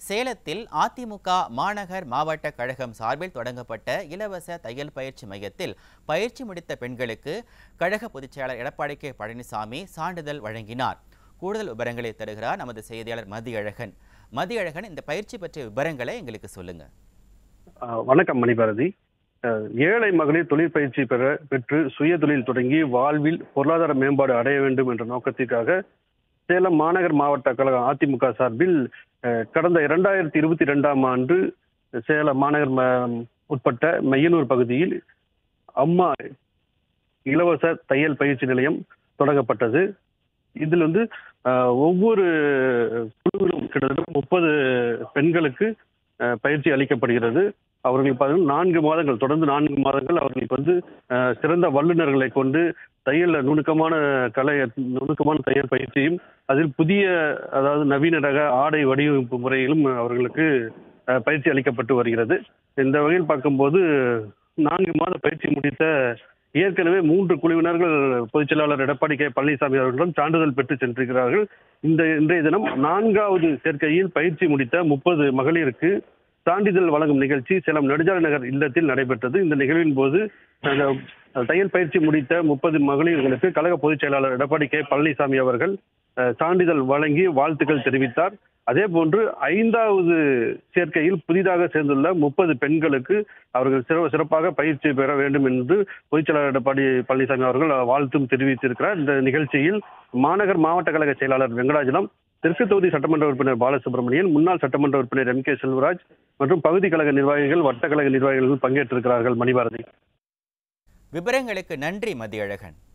சேலத்தில் அதிமுக மாநகர் மாவட்ட கழகம் சார்பில் தொடங்கப்பட்ட இலவச தையல் பயிற்சி மையத்தில் பயிற்சி முடித்த பெண்களுக்கு கழக பொதுச் செயலாளர் எடப்பாடி கே பழனிசாமி சான்றிதழ் வழங்கினார் கூடுதல் விவரங்களை தருகிறார் நமது செய்தியாளர் மதியழகன் மதியழகன் இந்த பயிற்சி பற்றிய விவரங்களை எங்களுக்கு சொல்லுங்க ஆஹ் வணக்கம் மணிபாரதி ஆஹ் ஏழை மகளிர் தொழிற்பயிற்சி பெற பெற்று சுய தொழில் தொடங்கி வாழ்வில் பொருளாதார மேம்பாடு அடைய வேண்டும் என்ற நோக்கத்திற்காக சேலம் மாநகர் மாவட்ட கழகம் அதிமுக சார்பில் ஆஹ் கடந்த இரண்டாயிரத்தி இருபத்தி ரெண்டாம் ஆண்டு சேலம் மாநகர் ம- உட்பட்ட மையனூர் பகுதியில் அம்மா இலவச தையல் பயிற்சி நிலையம் தொடங்கப்பட்டது இதில் வந்து ஆஹ், ஒவ்வொரு குழுவிலும் கிட்டத்தட்ட முப்பது பெண்களுக்கு ஆஹ், பயிற்சி அளிக்கப்படுகிறது அவர்களுக்கு பார்த்தீங்கன்னா நான்கு மாதங்கள் தொடர்ந்து நான்கு மாதங்கள் அவர்களுக்கு வந்து ஆஹ், சிறந்த வல்லுநர்களை கொண்டு தையல் நுணுக்கமான கலை நுணுக்கமான தையல் பயிற்சியும் அதில் புதிய அதாவது நவீன ரக ஆடை வடிவமைப்பு முறையிலும் அவர்களுக்கு ஆஹ், பயிற்சி அளிக்கப்பட்டு வருகிறது இந்த வகையில் பார்க்கும்போது நான்கு மாத பயிற்சி முடித்த ஏற்கனவே மூன்று குழுவினர்கள் பொதுச் செயலாளர் எடப்பாடி கே பழனிசாமி அவர்களிடம் சான்றிதழ் பெற்று சென்றிருக்கிறார்கள் இந்த இன்றைய தினம் நான்காவது சேர்க்கையில் பயிற்சி முடித்த முப்பது மகளிருக்கு சான்றிதழ் வழங்கும் நிகழ்ச்சி சேலம் நெடுஞ்சாலை நகர் இல்லத்தில் நடைபெற்றது இந்த நிகழ்வின் போது அந்த தையல் பயிற்சி முடித்த முப்பது மகளிர்களுக்கு கழக பொதுச் செயலாளர் எடப்பாடி கே பழனிசாமி அவர்கள் அஹ், சான்றிதழ் வழங்கி வாழ்த்துக்கள் தெரிவித்தார் அதே போன்று ஐந்தாவது சேர்க்கையில் புதிதாக சேர்ந்துள்ள முப்பது பெண்களுக்கு அவர்கள் சிற- சிறப்பாக பயிற்சி பெற வேண்டும் என்று பொதுச் செயலாளர் எடப்பாடி பழனிசாமி அவர்கள் வாழ்த்தும் தெரிவித்திருக்கிறார் இந்த நிகழ்ச்சியில் மாநகர் மாவட்ட கழக செயலாளர் வெங்கடாஜலம் தெற்கு தொகுதி சட்டமன்ற உறுப்பினர் பாலசுப்ரமணியன் முன்னாள் சட்டமன்ற உறுப்பினர் எம் கே செல்வராஜ் மற்றும் பகுதி கழக நிர்வாகிகள் வட்ட கழக நிர்வாகிகள் பங்கேற்றிருக்கிறார்கள் மணிபாரதி விவரங்களுக்கு நன்றி மதியழகன்